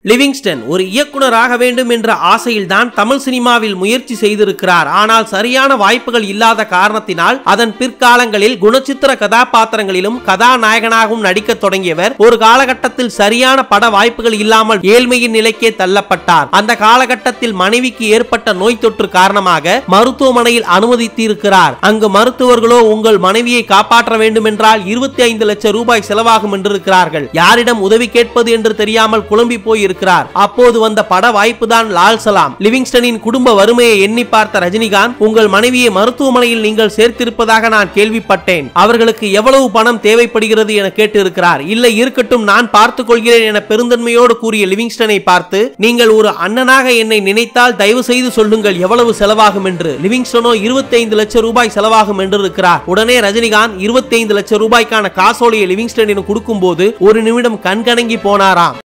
Livingstone ஒரு இயக்குனராக வேண்டும் என்ற ஆசையில்தான் தமிழ் சினிமாவில் முயற்சி செய்திருக்கிறார் ஆனால் சரியான வாய்ப்புகள் இல்லாத காரணத்தினால் அதன் பிற்காலங்களில் குணச்சித்திர கதாபாத்திரங்களிலும் கதாநாயகனாகவும் நடிக்க தொடங்கியவர் ஒரு காலகட்டத்தில் சரியான பட வாய்ப்புகள் இல்லாமல் ஏழ்மையின் நிலைக்கே தள்ளப்பட்டார் அந்த காலகட்டத்தில் மனைவிக்கு ஏற்பட்ட நோய் தொற்று காரணமாக மருத்துவமனையில் அனுமதித்திருக்கிறார் அங்கு மருத்துவர்களோ உங்கள் மனைவியை காப்பாற்ற வேண்டும் என்றால் இருபத்தி ஐந்து லட்சம் ரூபாய் செலவாகும் என்றிருக்கிறார்கள் யாரிடம் உதவி கேட்பது என்று தெரியாமல் குழம்பி போய் இருக்கிறார் அப்போது வந்த பட வாய்ப்பு தான் லால் சலாம் லிவிங்ஸ்டனின் குடும்ப வறுமையை எண்ணி பார்த்த ரஜினிகாந்த் உங்கள் மனைவியை மருத்துவமனையில் நீங்கள் சேர்த்திருப்பதாக நான் கேள்விப்பட்டேன் அவர்களுக்கு எவ்வளவு பணம் தேவைப்படுகிறது என கேட்டு இருக்கிறார் இல்லை இருக்கட்டும் நான் பார்த்துக் கொள்கிறேன் என பெருந்தன்மையோடு கூறிய லிவிங்ஸ்டனை பார்த்து நீங்கள் ஒரு அண்ணனாக என்னை நினைத்தால் தயவு செய்து சொல்லுங்கள் எவ்வளவு செலவாகும் என்று லிவிங்ஸ்டனோ 25 லட்சம் ரூபாய் செலவாகும் என்று இருக்கிறார் உடனே ரஜினிகாந்த் 25 லட்சம் ரூபாய்க்கான காசோலையை லிவிங்ஸ்டனிடம் கொடுக்கும் போது ஒரு நிமிடம் கண்கணங்கி போனாராம்